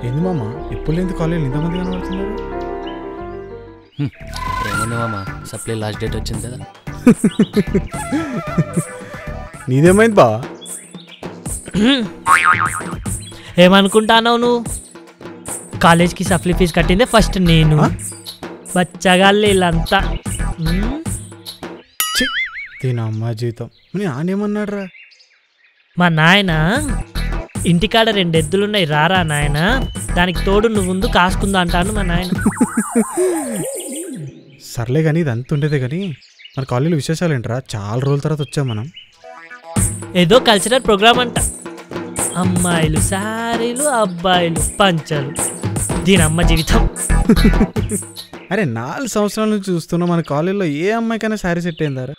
ఏంది మామ ఎప్పుడు లేని కాలేజీలో ఇంతమంది కనబడుతున్నారు ఏమన్నా మామ సప్లై లాస్ట్ డేట్ వచ్చింది కదా నీదేమైంది బా ఏమనుకుంటానావు నువ్వు కాలేజ్కి సప్లీ ఫీజు కట్టిందే ఫస్ట్ నేను ఆ? బచ్చగాళ్ళు వీళ్ళంతా మ్మ్. చి దీని అమ్మ జీవితం మీ నానేమన్నాడు రా మా నాయన ఇంటికాడ రెండు ఎద్దులున్నాయి రారా నాయన దానికి తోడు నువ్వు ముందు కాసుకుందా అంటాను మా నాయన సర్లే కానీ ఇది అంత ఉండేదే కానీ మన కాలేజీలో విశేషాలు ఏంట్రా చాలా రోజుల తర్వాత వచ్చాం మనం ఏదో కల్చరల్ ప్రోగ్రామ్ అంట అమ్మాయిలు సారీలు అబ్బాయిలు పంచలు దీని అమ్మ జీవితం అరే నాలుగు సంవత్సరాల నుంచి చూస్తున్నా మన కాలేజీలో ఏ అమ్మాయికైనా శారీ సెట్ అయిందారా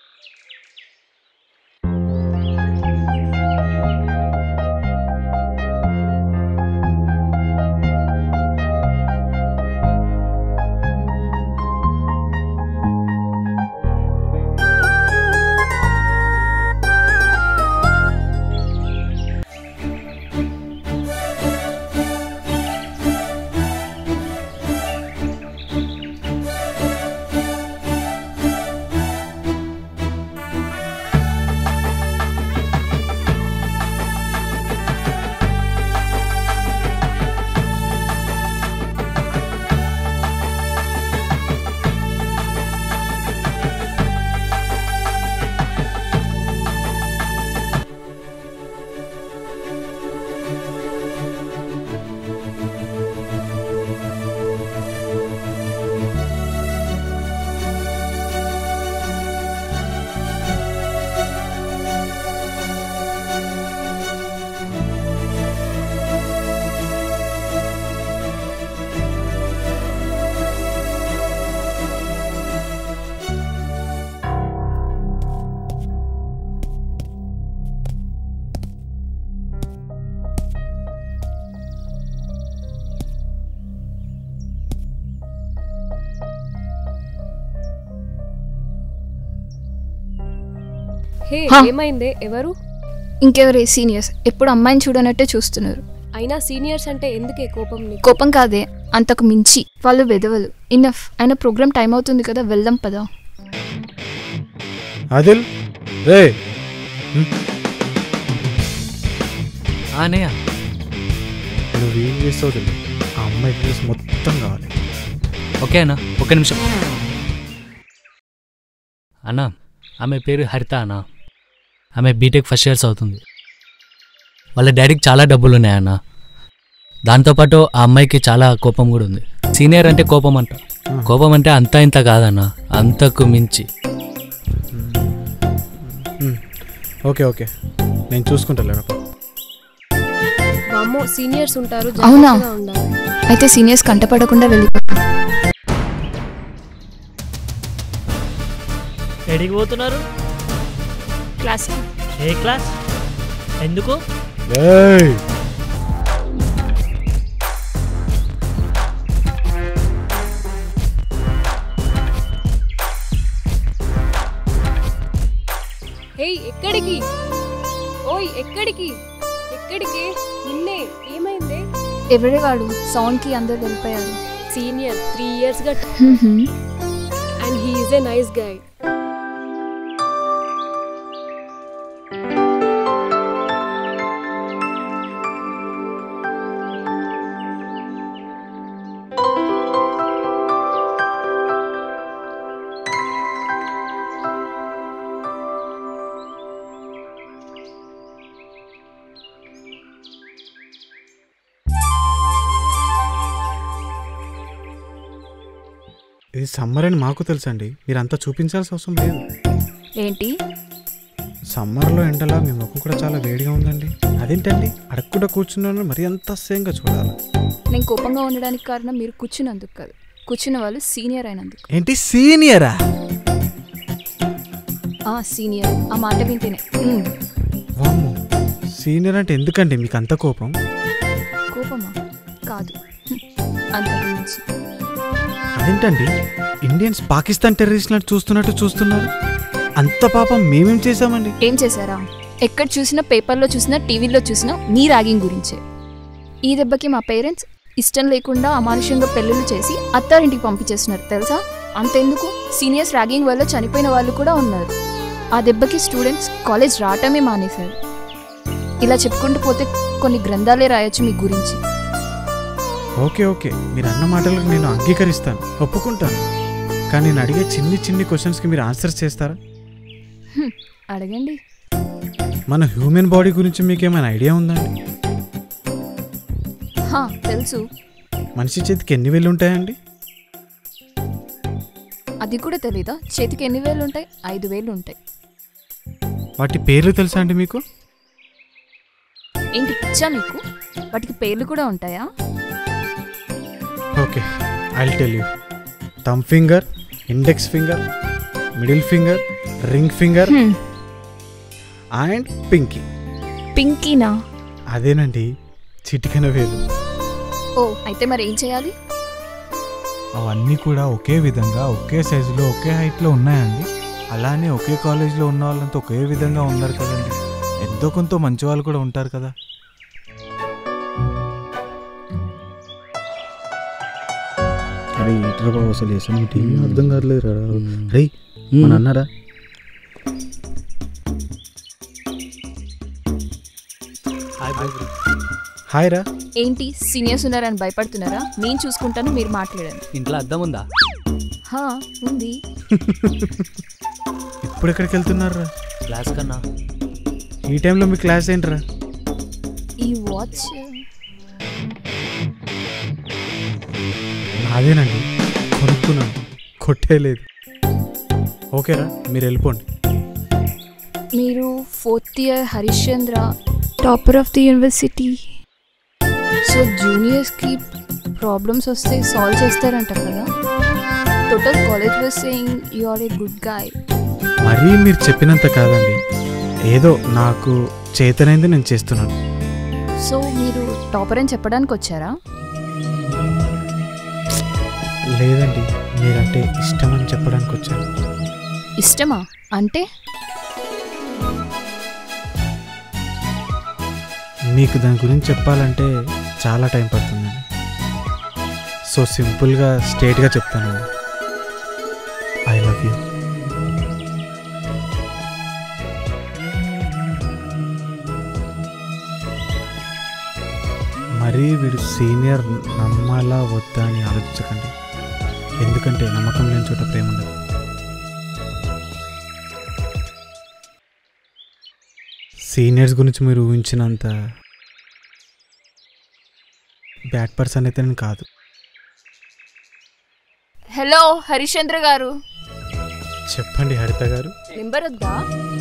హే హా. ఏమైందే ఎవరు ఇంకెవరే సీనియర్స్ ఎప్పుడు అమ్మాయిని చూడనట్టే చూస్తున్నారు అయినా సీనియర్స్ అంటే ఎందుకే కోపం నీకు కోపం కాదే అంతకు మించి వాళ్ళు వెదవలు ఇనఫ్ అయినా ప్రోగ్రామ్ టైం అవుతుంది కదా వెళ్దాం పదా ఆదిల్ రే ఆనయ్య నువ్వు ఏం చేస్తావు తెలియదు ఆ అమ్మాయి డ్రెస్ మొత్తం కావాలి ఓకే అన్న ఒక నిమిషం అన్న ఆమె పేరు హరిత అన్న ఆమె బీటెక్ ఫస్ట్ ఇయర్స్ అవుతుంది వాళ్ళ డాడీకి చాలా డబ్బులు ఉన్నాయన్న దాంతోపాటు ఆ అమ్మాయికి చాలా కోపం కూడా ఉంది సీనియర్ అంటే కోపం అంట కోపం అంటే అంతా ఇంత కాదన్న అంతకు మించి ఉమ్, ఓకే ఓకే నేను చూసుకుంటా వామ్మో సీనియర్స్ ఉంటారు అవునా? జాగ్రత్తగా ఉండాలి అయితే సీనియర్స్ కంటపడకుండా వెళ్ళిపోతాం ఎడికి పోతున్నారు క్లాస్ ఏ క్లాస్ ఎందుకు ఏయ్ హే ఎక్కడికి ఓయ్ ఎక్కడికి ఎక్కడికి నిన్నే ఏమైందే ఎవడే వాడు సౌండ్కి అందరు వెళ్ళిపోయారు సీనియర్ త్రీ ఇయర్స్ గా hmm. And he is a nice guy ఇది సమ్మర్ అని మాకు తెలుసండి మీరంతా చూపించాల్సిన అవసరం లేదు ఏంటి సమ్మర్లో ఎండలా మీ ముఖం కూడా చాలా వేడిగా ఉందండి అదేంటండి అడగకుండా కూర్చున్నాను మరి అంత అసహ్యంగా చూడాలి నేను కోపంగా ఉండడానికి కారణం మీరు కూర్చున్నందుకు కాదు కూర్చున్న వాళ్ళు సీనియర్ అయినందుకు ఏంటి సీనియరా ఆ సీనియర్ ఆ మాట వింటేనే హ్మ్. వామ్మో సీనియర్ అంటే ఎందుకండి మీకు అంత కోపం కోపమా కాదు హ్మ్. అంతకు మించి అదేంటండి ఇండియన్స్ పాకిస్తాన్ టెర్రరిస్ట్లను చూస్తున్నట్టు చూస్తున్నారు అంత పాపం మేమేం చేశామండి ఏం చేశారా ఎక్కడ చూసినా పేపర్లో చూసినా టీవీలో చూసినా మీ ర్యాగింగ్ గురించే ఈ దెబ్బకి మా పేరెంట్స్ ఇష్టం లేకుండా అమానుషంగా పెళ్ళిళ్ళు చేసి అత్తారింటికి పంపించేస్తున్నారు తెలుసా అంతెందుకు సీనియర్స్ ర్యాగింగ్ వల్ల చనిపోయిన వాళ్ళు కూడా ఉన్నారు ఆ దెబ్బకి స్టూడెంట్స్ కాలేజ్ రావటమే మానేశారు ఇలా చెప్పుకుంటూ పోతే కొన్ని గ్రంథాలే రాయొచ్చు మీ గురించి ఓకే ఓకే మీరు అన్న మాటలకు నేను అంగీకరిస్తాను ఒప్పుకుంటాను కానీ నేను అడిగే చిన్ని చిన్ని క్వశ్చన్స్కి మీరు ఆన్సర్స్ చేస్తారా అడగండి మన హ్యూమన్ బాడీ గురించి మీకు ఏమైనా ఐడియా ఉందండి హా తెలుసు మనిషి చేతికి ఎన్ని వేలు ఉంటాయండి అది కూడా తెలీదా చేతికి ఎన్ని వేలు ఉంటాయి ఐదు వేలు ఉంటాయి వాటి పేర్లు తెలుసా అండి మీకు ఏంటి ఇచ్చా మీకు వాటికి పేర్లు కూడా ఉంటాయా okay I tell you thumb finger index finger middle finger ring finger and pinky పింకీనా అదేనండి చిటికెన వేలు ఓ అయితే మరి ఏం చేయాలి అవన్నీ కూడా ఒకే విధంగా ఒకే సైజులో ఒకే హైట్లో ఉన్నాయండి అలానే ఒకే కాలేజ్లో ఉన్న వాళ్ళంతా ఒకే విధంగా ఉన్నారు కదండి ఎంతో కొంత మంచి వాళ్ళు కూడా ఉంటారు కదా అరే ఏంట్రా బాబు అసలు చేసాను టీవీ అర్థం కావట్లేదు రా రే మ్మ్. మన అన్నారా హాయ్ రా ఏంటి సీనియర్స్ ఉన్నారని భయపడుతున్నారా నేను చూసుకుంటాను మీరు మాట్లాడండి ఇంట్లో అద్దం ఉందా హా ఉంది ఇప్పుడు ఎక్కడికి వెళ్తున్నారా క్లాస్ కన్నా ఈ టైంలో మీ క్లాస్ ఏంట్రా ఈ వాచ్ నాదేనండి కొనుక్కున్నాను కొట్టేయలేదు ఓకేరా మీరు వెళ్ళిపోండి మీరు fourth year Harishchandra topper of the university so జూనియర్స్కి ప్రాబ్లమ్స్ వస్తే సాల్వ్ చేస్తారంట కదా total college was saying you are a good guy మరీ మీరు చెప్పినంత కాదండి ఏదో నాకు చేతనైంది నేను చేస్తున్నాను సో మీరు టాపర్ అని చెప్పడానికి వచ్చారా లేదండి మీరంటే ఇష్టం అని చెప్పడానికి వచ్చాను ఇష్టమా అంటే మీకు దాని గురించి చెప్పాలంటే చాలా టైం పడుతుందండి సో సింపుల్గా స్ట్రేట్గా చెప్తానండి ఐ లవ్ యూ మరీ వీడు సీనియర్ నమ్మాలా వద్దా అని ఆలోచించకండి ఎందుకంటే నమ్మకం లేని చోట ప్రేమ ఉండదు సీనియర్స్ గురించి మీరు ఊహించినంత బ్యాడ్ పర్సన్ అయితే నేను కాదు హలో హరిశ్చంద్ర గారు చెప్పండి హరిత గారు నెంబర్ వద్దా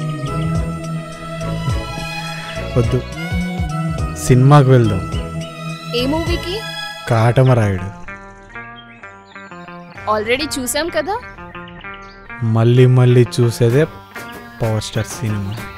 వద్దు సినిమాకి వెళ్దాం ఏ మూవీకి కాటమరాయుడు ఆల్రెడీ చూసాం కదా మళ్ళీ మళ్ళీ చూసేదే పవర్ స్టార్ సినిమా